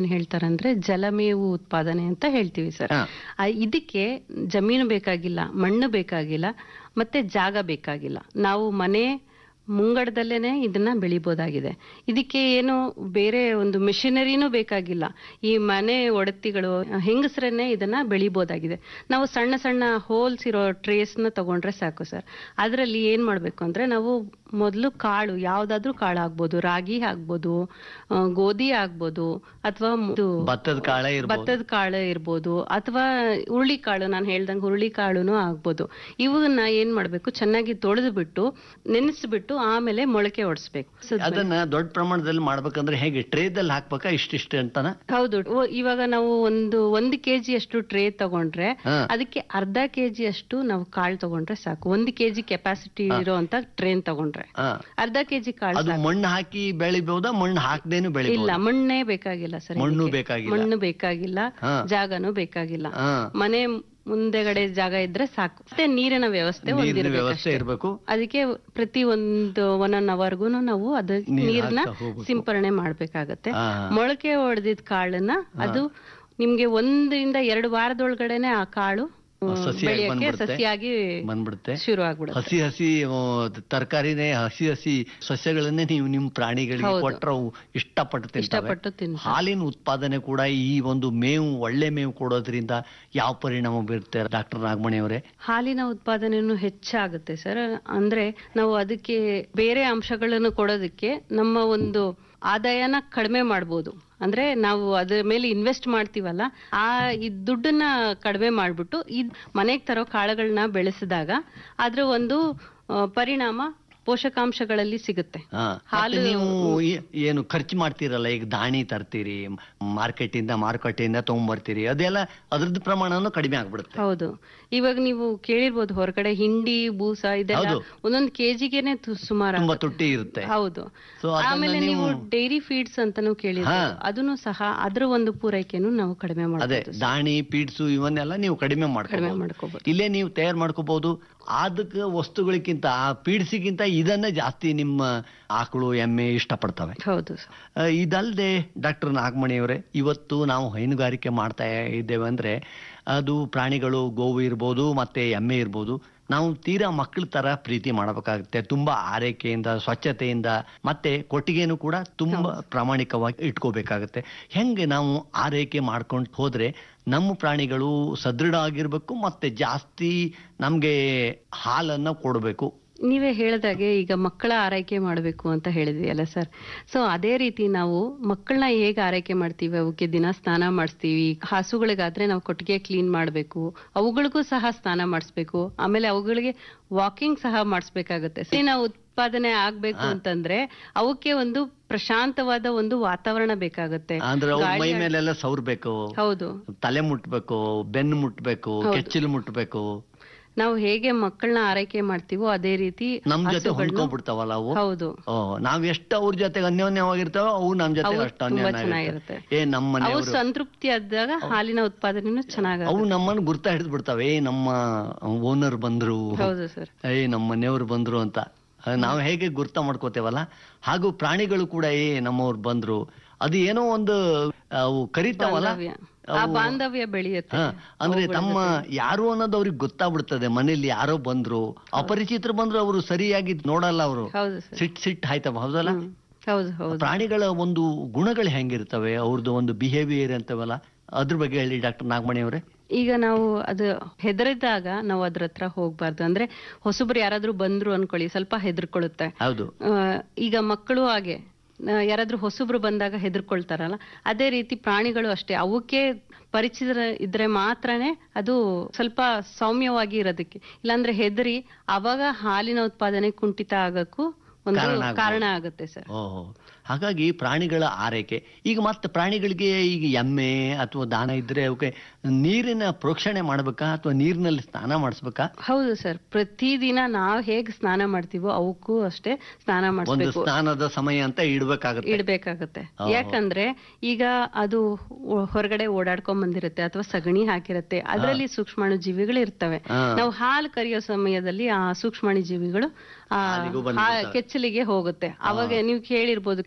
ಏನ್ ಹೇಳ್ತಾರಂದ್ರೆ ಜಲಮೇವು ಉತ್ಪಾದನೆ ಅಂತ ಹೇಳ್ತೀವಿ ಸರ್ ಹಾ. ಆ, ಇದಕ್ಕೆ ಜಮೀನು ಬೇಕಾಗಿಲ್ಲ ಮಣ್ಣು ಬೇಕಾಗಿಲ್ಲ ಮತ್ತೆ ಜಾಗ ಬೇಕಾಗಿಲ್ಲ ನಾವು ಮನೆ ಮುಂಗಡದಲ್ಲೇನೆ ಇದನ್ನ ಬೆಳಿಬೋದಾಗಿದೆ ಇದಕ್ಕೆ ಏನು ಬೇರೆ ಒಂದು ಮಿಷನರಿನೂ ಬೇಕಾಗಿಲ್ಲ ಈ ಮನೆ ಒಡತಿಗಳು ಹೆಂಗಸರನ್ನೇ ಇದನ್ನ ಬೆಳಿಬೋದಾಗಿದೆ ನಾವು ಸಣ್ಣ ಸಣ್ಣ ಹೋಲ್ಸ್ ಇರೋ ಟ್ರೇಸ್ನ ತಗೊಂಡ್ರೆ ಸಾಕು ಸರ್ ಅದರಲ್ಲಿ ಏನ್ ಮಾಡ್ಬೇಕು ಅಂದ್ರೆ ನಾವು ಮೊದಲು ಕಾಳು ಯಾವ್ದಾದ್ರೂ ಕಾಳು ಆಗ್ಬೋದು ರಾಗಿ ಆಗ್ಬೋದು ಆ, ಗೋಧಿ ಆಗ್ಬೋದು ಅಥವಾ ಭತ್ತದ ಕಾಳೆ ಇರ್ಬೋದು ಭತ್ತದ ಕಾಳು ಇರ್ಬೋದು ಅಥವಾ ಹುರುಳಿ ಕಾಳು ನಾನು ಹೇಳ್ದಂಗೆ ಹುರುಳಿ ಕಾಳುನು ಆಗ್ಬೋದು ಇವನ್ನ ಏನ್ ಮಾಡ್ಬೇಕು ಚೆನ್ನಾಗಿ ತೊಳೆದು ಬಿಟ್ಟು ನೆನೆಸ್ಬಿಟ್ಟು ಆಮೇಲೆ ಮೊಳಕೆ ಹೊಡಿಸ್ಬೇಕು ಅದನ್ನ ದೊಡ್ಡ ಪ್ರಮಾಣದಲ್ಲಿ ಮಾಡ್ಬೇಕಂದ್ರೆ ಹೇಗೆ ಟ್ರೇದಲ್ಲಿ ಹಾಕ್ಬೇಕಾ ಇಷ್ಟಿಷ್ಟು ಅಂತಾನ ಹೌದು ಓ- ಇವಾಗ ನಾವು ಒಂದು ಒಂದು ಕೆಜಿ ಅಷ್ಟು ಟ್ರೇ ತಗೊಂಡ್ರೆ ಹಾ. ಅದಕ್ಕೆ ಅರ್ಧ ಕೆಜಿ ಅಷ್ಟು ನಾವು ಕಾಳು ತಗೊಂಡ್ರೆ ಸಾಕು ಒಂದು ಕೆಜಿ ಕೆಪಾಸಿಟಿ ಇರೋಂತ ಟ್ರೇನ್ ತಗೊಂಡ್ರೆ ಹಾ. ಅರ್ಧ ಕೆಜಿ ಕಾಳು ಅದು ಮಣ್ಣು ಹಾಕಿ ಬೆಳಿಬಹುದಾ ಮಣ್ಣು ಹಾಕ್ದೇನು ಇಲ್ಲ ಬೆಳಿಬಹುದು ಮಣ್ಣೇ ಬೇಕಾಗಿಲ್ಲ ಸರ್ ಮಣ್ಣು ಇದಕ್ಕೆ. ಬೇಕಾಗಿಲ್ಲ. ಮಣ್ಣು ಬೇಕಾಗಿಲ್ಲ ಹಾ. ಜಾಗನೂ ಬೇಕಾಗಿಲ್ಲ ಹಾ. ಮನೆ ಮುಂದೆಗಡೆ ಜಾಗ ಇದ್ರೆ ಸಾಕು ಮತ್ತೆ ನೀರಿನ ವ್ಯವಸ್ಥೆ ನೀರಿನ ಹೊಂದಿರ್ಬೇಕು ವ್ಯವಸ್ಥೆ ಅಷ್ಟೇ. ಇರ್ಬೇಕು ಅದಕ್ಕೆ ಪ್ರತಿ ಒಂದು ಒನ್ ಅನ್ ಅವರ್ಗು ನಾವು ಅದ ನೀರ್ ನೀರ್ನ ಹಾಕ್ತಾ ಹೋಗ್ಬೇಕು. ಸಿಂಪರಣೆ ಮಾಡ್ಬೇಕಾಗತ್ತೆ ಹಾ. ಮೊಳಕೆ ಹೊಡೆದಿದ್ ಕಾಳನ್ನ ಅದು ನಿಮ್ಗೆ ಒಂದರಿಂದ ಎರಡು ವಾರದೊಳಗಡೆನೆ ಆ ಕಾಳು ಆ, ಸಸಿಯಾಗಿ ಬೆಳೆಯಕ್ಕೆ ಬಂದ್ಬಿಡುತ್ತೆ. ಸಸಿಯಾಗಿ ಬಂದ್ಬಿಡುತ್ತೆ ಶುರು ಆಗ್ಬಿಡುತ್ತೆ ಹಸಿ ಹಸಿ ಆ, ತರಕಾರಿನೇ ಹಸಿ ಹಸಿ ಸಸ್ಯಗಳನ್ನೇ ನೀವು ನಿಮ್ ಪ್ರಾಣಿಗಳಿಗೆ ಹೌದು. ಕೊಟ್ರೆ ಅವು ಇಷ್ಟಪಟ್ಟು ತಿಂತವೆ ಇಷ್ಟಪಟ್ಟು ತಿಂತವೆ. ಹಾಲಿನ ಉತ್ಪಾದನೆ ಕೂಡ ಈ ಒಂದು ಮೇವು ಒಳ್ಳೆ ಮೇವು ಕೊಡೋದ್ರಿಂದ ಯಾವ ಪರಿಣಾಮ ಬೀರುತ್ತೆ ಡಾಕ್ಟರ್ ನಾಗಮಣಿ ಅವರೇ ಹಾಲಿನ ಉತ್ಪಾದನೆಯನ್ನು ಹೆಚ್ಚಾಗುತ್ತೆ ಸರ್ ಅಂದ್ರೆ ನಾವು ಅದಕ್ಕೆ ಬೇರೆ ಅಂಶಗಳನ್ನು ಕೊಡೋದಕ್ಕೆ ನಮ್ಮ ಒಂದು ಆದಾಯನ ಕಡಿಮೆ ಮಾಡ್ಬೋದು ಅಂದ್ರೆ ನಾವು ಅದ್ರ ಮೇಲೆ ಇನ್ವೆಸ್ಟ್ ಮಾಡ್ತೀವಲ್ಲ ಆ ಈ ದುಡ್ಡನ್ನ ಕಡಿಮೆ ಮಾಡ್ಬಿಟ್ಟು ಇದ್ ಮನೆಗೆ ತರೋ ಕಾಳುಗಳನ್ನ ಬೆಳೆಸಿದಾಗ ಅದ್ರ ಒಂದು ಆ, ಪರಿಣಾಮ ಪೋಷಕಾಂಶಗಳಲ್ಲಿ ಸಿಗುತ್ತೆ ಹಾ. ಹಾಲು- ಮತ್ತೆ ನೀವು ಈ- ಏನು ಖರ್ಚು ಮಾಡ್ತೀರಲ್ಲ ಈಗ ದಾಣಿ ತರ್ತೀರಿ ಮಾರ್ಕೆಟ್ ಇಂದ ಮಾರುಕಟ್ಟೆಯಿಂದ ತಗೊಂಡ್ಬರ್ತೀರಿ ಅದೆಲ್ಲ ಅದ್ರದ್ದು ಪ್ರಮಾಣನೂ ಕಡಿಮೆ ಆಗ್ಬಿಡುತ್ತೆ ಹೌದು ಇವಾಗ ನೀವು ಕೇಳಿರ್ಬೋದು ಹೊರಗಡೆ ಹಿಂಡಿ ಬೂಸ ಇದೆಲ್ಲ ಹೌದು. ಒಂದೊಂದು ಕೆಜಿಗೆನೆ ಸುಮಾರು ತುಂಬಾ ತುಟ್ಟಿ ಇರುತ್ತೆ ಹೌದು So ಅದನ್ನ ಆಮೇಲೆ ನೀವು ನೀವು- ಡೈರಿ ಫೀಡ್ಸ್ ಅಂತಾನು ಕೇಳಿರ್ಬೋದು ಅದನ್ನು ಸಹ ಅದ್ರ ಒಂದು ಪೂರೈಕೆನು ನಾವು ಕಡಿಮೆ ಅದೇ ಮಾಡಬಹುದು ದಾಣಿ ಪೀಡ್ಸು ಇವನ್ನೆಲ್ಲ ನೀವು ಕಡಿಮೆ ಕಡಿಮೆ ಮಾಡ್ಕೋಬಹುದು ಮಾಡ್ಕೋಬಹುದು ಇಲ್ಲೇ ನೀವು ತಯಾರು ಮಾಡ್ಕೋಬಹುದು ಅದಕ್ಕೆ ವಸ್ತುಗಳಿಗಿಂತ ಆ ಪೀಡ್ಸಿಗಿಂತ ಇದನ್ನೇ ಜಾಸ್ತಿ ನಿಮ್ಮ ಆಕಳು ಎಮ್ಮೆ ಇಷ್ಟಪಡ್ತವೆ ಹೌದು ಸರ್. ಆ, ಇದಲ್ದೆ ಡಾಕ್ಟರ್ ನಾಗಮಣಿ ಅವರೇ ಇವತ್ತು ನಾವು ಹೈನುಗಾರಿಕೆ ಮಾಡ್ತಾ ಇದ್ದೇವೆ ಅಂದ್ರೆ ಅದು ಪ್ರಾಣಿಗಳು ಗೋವು ಇರ್ಬೋದು ಮತ್ತೆ ಎಮ್ಮೆ ಇರ್ಬೋದು ನಾವು ತೀರಾ ಮಕ್ಕಳ ತರ ಪ್ರೀತಿ ಮಾಡಬೇಕಾಗುತ್ತೆ ತುಂಬಾ ಆರೈಕೆಯಿಂದ ಸ್ವಚ್ಛತೆಯಿಂದ ಮತ್ತೆ ಕೊಟ್ಟಿಗೆನೂ ಕೂಡ ತುಂಬಾ ಪ್ರಾಮಾಣಿಕವಾಗಿ ಇಟ್ಕೋಬೇಕಾಗುತ್ತೆ ಹೆಂಗೆ ನಾವು ಆರೈಕೆ ಮಾಡ್ಕೊಂಡು ಹೋದ್ರೆ ನಮ್ಮ ಪ್ರಾಣಿಗಳು ಸದೃಢ ಆಗಿರ್ಬೇಕು ಮತ್ತೆ ಜಾಸ್ತಿ ನಮ್ಗೆ ಹಾಲನ್ನ ಕೊಡಬೇಕು ನೀವೇ ಹೇಳ್ದಾಗೆ ಈಗ ಮಕ್ಕಳ ಆರೈಕೆ ಮಾಡಬೇಕು ಅಂತ ಹೇಳಿದ್ವಿ ಅಲ್ಲ ಸರ್ ಸೊ ಅದೇ ರೀತಿ ನಾವು ಮಕ್ಕಳನ್ನ ಹೇಗೆ ಆರೈಕೆ ಮಾಡ್ತೀವಿ ಅವಕ್ಕೆ ದಿನ ಸ್ನಾನ ಮಾಡಿಸ್ತೀವಿ ಹಸುಗಳಿಗಾದ್ರೆ ನಾವು ಕೊಟ್ಟಿಗೆ ಕ್ಲೀನ್ ಮಾಡಬೇಕು ಅವುಗಳಿಗೂ ಸಹ ಸ್ನಾನ ಮಾಡಿಸ್ಬೇಕು ಆಮೇಲೆ ಅವುಗಳಿಗೆ ವಾಕಿಂಗ್ ಸಹ ಮಾಡಿಸ್ಬೇಕಾಗುತ್ತೆ ನಾವು ಉತ್ಪಾದನೆ ಆಗ್ಬೇಕು ಅಂತಂದ್ರೆ ಅವಕ್ಕೆ ಒಂದು ಪ್ರಶಾಂತವಾದ ಒಂದು ವಾತಾವರಣ ಬೇಕಾಗುತ್ತೆ ಅಂದ್ರೆ ಅವು ಗಾಳಿ ಮೈ ಆಡ್- ಮೇಲೆಲ್ಲ ಸೌರ್ಬೇಕು ಹೌದು ತಲೆ ಮುಟ್ಬೇಕು ಬೆನ್ನು ಮುಟ್ಬೇಕು ಕೆಚ್ಚಲು ಮುಟ್ಬೇಕು ನಾವು ಹೇಗೆ ಮಕ್ಕಳನ್ನ ಆರೈಕೆ ಮಾಡ್ತೀವೋ ಅದೇ ರೀತಿ ನಮ್ ಜೊತೆ ಹಸುಗಳ್ನು- ಹೊಂದ್ಕೊಂಡ್ಬಿಡ್ತಾವಲ್ಲ ಅವು ಹೌದು ಓ ನಾವ್ ಎಷ್ಟು ಅವ್ರ ಜೊತೆಗೆ ಅನ್ಯೋನ್ಯವಾಗಿರ್ತಾವ ಅವು ನಮ್ ಜೊತೆ ಅವು ಅಷ್ಟು ತುಂಬಾ ಅನ್ಯೋನ್ಯ ಚೆನ್ನಾಗಿರುತ್ತೆ. ಏ ನಮ್ಮ ಅವು ಮನೆಯವರು ಸಂತೃಪ್ತಿ ಆದಾಗ ಹಾಲಿನ ಉತ್ಪಾದನೆನೂ ಚೆನ್ನಾಗ ಅವು ನಮ್ಮನ್ನ ಗುರ್ತಾ ಹಿಡಿದು ಬಿಡ್ತಾವೆ ಏ ನಮ್ಮ ಓನರ್ ಬಂದ್ರು ಹೌದು ಸರ್ ಏ ನಮ್ಮ ಮನೆಯವ್ರು ಬಂದ್ರು ಅಂತ ಅಹ್, ನಾವು ಹೇಗೆ ಗುರ್ತ ಮಾಡ್ಕೋತೇವಲ್ಲ ಹಾಗೂ ಪ್ರಾಣಿಗಳು ಕೂಡ ಏ ನಮ್ಮವ್ರು ಬಂದ್ರು ಅದು ಏನೋ ಒಂದು ಅವು ಕರಿತಾವಲ್ಲ ಬಾಂಧವ್ಯ ಆ ಬಾಂಧವ್ಯ ಬೆಳೆಯುತ್ತೆ ಹ, ಅಂದ್ರೆ ತಮ್ಮ ಯಾರು ಅನ್ನೋದು ಅವ್ರಿಗೆ ಗೊತ್ತಾಗ್ಬಿಡ್ತದೆ ಮನೇಲಿ ಯಾರೋ ಬಂದ್ರು ಅಪರಿಚಿತರು ಬಂದ್ರು ಅವರು ಸರಿಯಾಗಿ ನೋಡಲ್ಲ ಅವರು ಹೌದು ಸರ್ ಸಿಟ್ ಸಿಟ್ ಆಯ್ತವ ಹೌದಲ್ಲ ಹ್ಮ್. ಹೌದು ಹೌದು ಪ್ರಾಣಿಗಳ ಒಂದು ಗುಣಗಳು ಹೆಂಗಿರ್ತವೆ ಅವ್ರದ್ದು ಒಂದು ಬಿಹೇವಿಯರ್ ಅಂತವಲ್ಲ ಅದ್ರ ಬಗ್ಗೆ ಹೇಳಿ ಡಾಕ್ಟರ್ ನಾಗಮಣಿ ಅವರೇ ಈಗ ನಾವು ಅದು ಹೆದರಿದಾಗ ನಾವು ಅದ್ರ ಹತ್ರ ಹೋಗ್ಬಾರ್ದು ಅಂದ್ರೆ ಹೊಸಬ್ರು ಯಾರಾದ್ರೂ ಬಂದ್ರು ಅನ್ಕೊಳ್ಳಿ ಸ್ವಲ್ಪ ಹೆದರ್ಕೊಳ್ಳುತ್ತೆ ಹೌದು ಆ, ಈಗ ಮಕ್ಕಳು ಹಾಗೆ ಆ, ಯಾರಾದ್ರೂ ಹೊಸಬ್ರು ಬಂದಾಗ ಹೆದರ್ಕೊಳ್ತಾರಲ್ಲ ಅದೇ ರೀತಿ ಪ್ರಾಣಿಗಳು ಅಷ್ಟೇ ಅವಕ್ಕೆ ಪರಿಚಿತ ಇದ್ರೆ ಮಾತ್ರನೇ ಅದು ಸ್ವಲ್ಪ ಸೌಮ್ಯವಾಗಿ ಇರೋದಕ್ಕೆ ಇಲ್ಲಾಂದ್ರೆ ಹೆದರಿ ಅವಾಗ ಹಾಲಿನ ಉತ್ಪಾದನೆ ಕುಂಠಿತ ಆಗಕ್ಕೂ ಒಂದು ಕಾರಣ ಆಗ್ಬೋದು. ಕಾರಣ ಆಗುತ್ತೆ ಸರ್ ಓಹೋ ಹಾಗಾಗಿ ಪ್ರಾಣಿಗಳ ಆರೈಕೆ ಈಗ ಮತ್ತೆ ಪ್ರಾಣಿಗಳಿಗೆ ಈಗ ಎಮ್ಮೆ ಅಥವಾ ದಾನ ಇದ್ರೆ ಅವಕ್ಕೆ ನೀರಿನ ಪ್ರೋಕ್ಷಣೆ ಮಾಡ್ಬೇಕಾ ಅಥವಾ ನೀರಿನಲ್ಲಿ ಸ್ನಾನ ಮಾಡಿಸ್ಬೇಕಾ ಹೌದು ಸರ್ ಪ್ರತಿದಿನ ನಾವ್ ಹೇಗ್ ಸ್ನಾನ ಮಾಡ್ತೀವೋ ಅವಕ್ಕೂ ಅಷ್ಟೇ ಸ್ನಾನ ಒಂದು ಮಾಡಿಸ್ಬೇಕು ಸ್ನಾನದ ಸಮಯ ಅಂತ ಇಡ್ಬೇಕಾಗತ್ತೆ ಇಡ್ಬೇಕಾಗತ್ತೆ ಓಹೋ. ಯಾಕಂದ್ರೆ ಈಗ ಅದು ಒ- ಹೊರಗಡೆ ಓಡಾಡ್ಕೊಂಡ್ ಬಂದಿರುತ್ತೆ ಅಥವಾ ಸಗಣಿ ಹಾಕಿರುತ್ತೆ ಅದರಲ್ಲಿ ಸೂಕ್ಷ್ಮಾಣು ಜೀವಿಗಳು ಇರ್ತವೆ ಹಾ. ನಾವು ಹಾಲು ಕರಿಯೋ ಸಮಯದಲ್ಲಿ ಆ ಸೂಕ್ಷ್ಮಾಣು ಜೀವಿಗಳು ಆ ಹಾಲಿಗೂ ಹಾ- ಬಂದ್ಬಿಡ್ತವೆ. ಕೆಚ್ಚಲಿಗೆ ಹೋಗುತ್ತೆ ಅವಾಗ ನೀವು ಕೇಳಿರ್ಬೋದು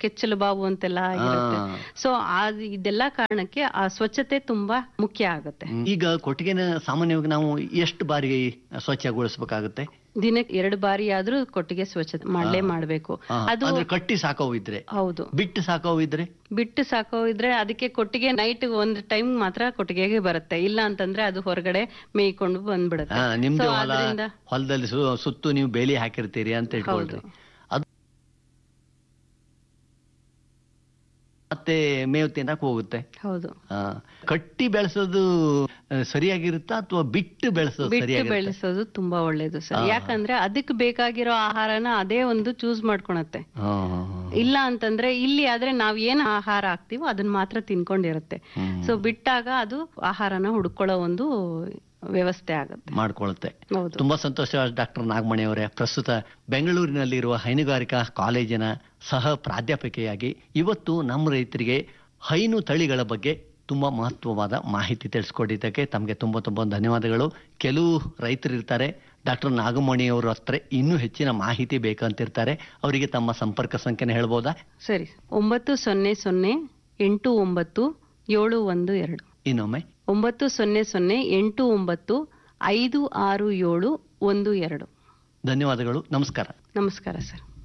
ಕೆಚ್ಚಲು ಬಾವು ಅಂತೆಲ್ಲ ಆಗಿರುತ್ತೆ ಆ. ಸೊ ಇದೆಲ್ಲ ಕಾರಣಕ್ಕೆ ಆ ಸ್ವಚ್ಛತೆ ತುಂಬಾ ಮುಖ್ಯ ಆಗುತ್ತೆ ಈಗ ಕೊಟ್ಟಿಗೆನ ಸಾಮಾನ್ಯವಾಗಿ ನಾವು ಎಷ್ಟು ಬಾರಿ ಸ್ವಚ್ಛಗೊಳಿಸಬೇಕಾಗುತ್ತೆ ದಿನಕ್ಕೆ ಎರಡು ಬಾರಿ ಆದ್ರೂ ಕೊಟ್ಟಿಗೆ ಸ್ವಚ್ಛತೆ ಮಾಡ್ಲೇ ಮಾಡ್ಬೇಕು ಅದು ಅಂದ್ರೆ ಕಟ್ಟಿ ಸಾಕೋವಿದ್ರೆ ಹೌದು ಬಿಟ್ಟು ಸಾಕೋವಿದ್ರೆ ಬಿಟ್ಟು ಸಾಕೋ ಇದ್ರೆ ಅದಕ್ಕೆ ಕೊಟ್ಟಿಗೆ ನೈಟ್ ಒಂದ್ ಟೈಮ್ ಮಾತ್ರ ಕೊಟ್ಟಿಗೆಗೆ ಬರುತ್ತೆ ಇಲ್ಲ ಅಂತಂದ್ರೆ ಅದು ಹೊರಗಡೆ ಮೇಯ್ಕೊಂಡು ಬಂದ್ಬಿಡುತ್ತೆ ಆ, ನಿಮ್ದು So, ಹೊಲ ಅದ್ರಿಂದ ಹೊಲದಲ್ಲಿ ಸು- ಸುತ್ತು ನೀವು ಬೇಲಿ ಹಾಕಿರ್ತೀರಿ ಅಂತ ಇಟ್ಕೊಳ್ರಿ ಅದು ಮತ್ತೆ ಮೇವು ತಿನ್ನಕ್ ಹೋಗುತ್ತೆ ಹೌದು ಆ, ಕಟ್ಟಿ ಬೆಳೆಸೋದು ಆ, ಸರಿಯಾಗಿರುತ್ತಾ ಅಥವಾ ಬಿಟ್ಟು ಬೆಳೆಸೋದು ಬಿಟ್ಟು ಸರಿಯಾಗಿರುತ್ತೆ ಬೆಳೆಸೋದು ತುಂಬಾ ಒಳ್ಳೇದು ಸರ್ ಯಾಕಂದ್ರೆ ಅದಕ್ಕೆ ಬೇಕಾಗಿರೋ ಆಹಾರನ ಅದೇ ಒಂದು ಚೂಸ್ ಮಾಡ್ಕೊಳತ್ತೆ ಹಾ, ಇಲ್ಲ ಅಂತಂದ್ರೆ ಇಲ್ಲಿ ಆದ್ರೆ ನಾವ್ ಏನ್ ಆಹಾರ ಹಾಕ್ತಿವೋ ಅದನ್ನ ಮಾತ್ರ ತಿನ್ಕೊಂಡಿರುತ್ತೆ ಹ್ಮ್. ಸೊ ಬಿಟ್ಟಾಗ ಅದು ಆಹಾರನ ಹುಡ್ಕೊಳ್ಳೋ ಒಂದು ವ್ಯವಸ್ಥೆ ಆಗುತ್ತೆ ಮಾಡ್ಕೊಳುತ್ತೆ ಹೌದು ತುಂಬಾ ಸಂತೋಷ ಡಾಕ್ಟರ್ ನಾಗಮಣಿ ಅವರೇ ಪ್ರಸ್ತುತ ಬೆಂಗಳೂರಿನಲ್ಲಿರುವ ಹೈನುಗಾರಿಕಾ ಕಾಲೇಜಿನ ಸಹ ಪ್ರಾಧ್ಯಾಪಕಿಯಾಗಿ ಇವತ್ತು ನಮ್ಮ ರೈತರಿಗೆ ಹೈನು ತಳಿಗಳ ಬಗ್ಗೆ ತುಂಬಾ ಮಹತ್ವವಾದ ಮಾಹಿತಿ ತಿಳಿಸ್ಕೊಟ್ಟಿದ್ದಕ್ಕೆ ತಮಗೆ ತುಂಬಾ ತುಂಬಾ ಧನ್ಯವಾದಗಳು ಕೆಲವು ರೈತರು ಇರ್ತಾರೆ ಡಾಕ್ಟರ್ ನಾಗಮಣಿ ಅವ್ರ ಹತ್ರ ಇನ್ನೂ ಹೆಚ್ಚಿನ ಮಾಹಿತಿ ಬೇಕಂತಿರ್ತಾರೆ ಅವರಿಗೆ ತಮ್ಮ ಸಂಪರ್ಕ ಸಂಖ್ಯೆನ ಹೇಳ್ಬೋದಾ ಸರಿ ಒಂಬತ್ತು ಸೊನ್ನೆ ಸೊನ್ನೆ ಎಂಟು ಒಂಬತ್ತು ಏಳು ಒಂದು ಎರಡು ಇನ್ನೊಮ್ಮೆ ಒಂಬತ್ತು ಸೊನ್ನೆ ಸೊನ್ನೆ ಎಂಟು ಒಂಬತ್ತು ಐದು ಆರು ಏಳು ಒಂದು ಎರಡು ಧನ್ಯವಾದಗಳು ನಮಸ್ಕಾರ ನಮಸ್ಕಾರ ಸರ್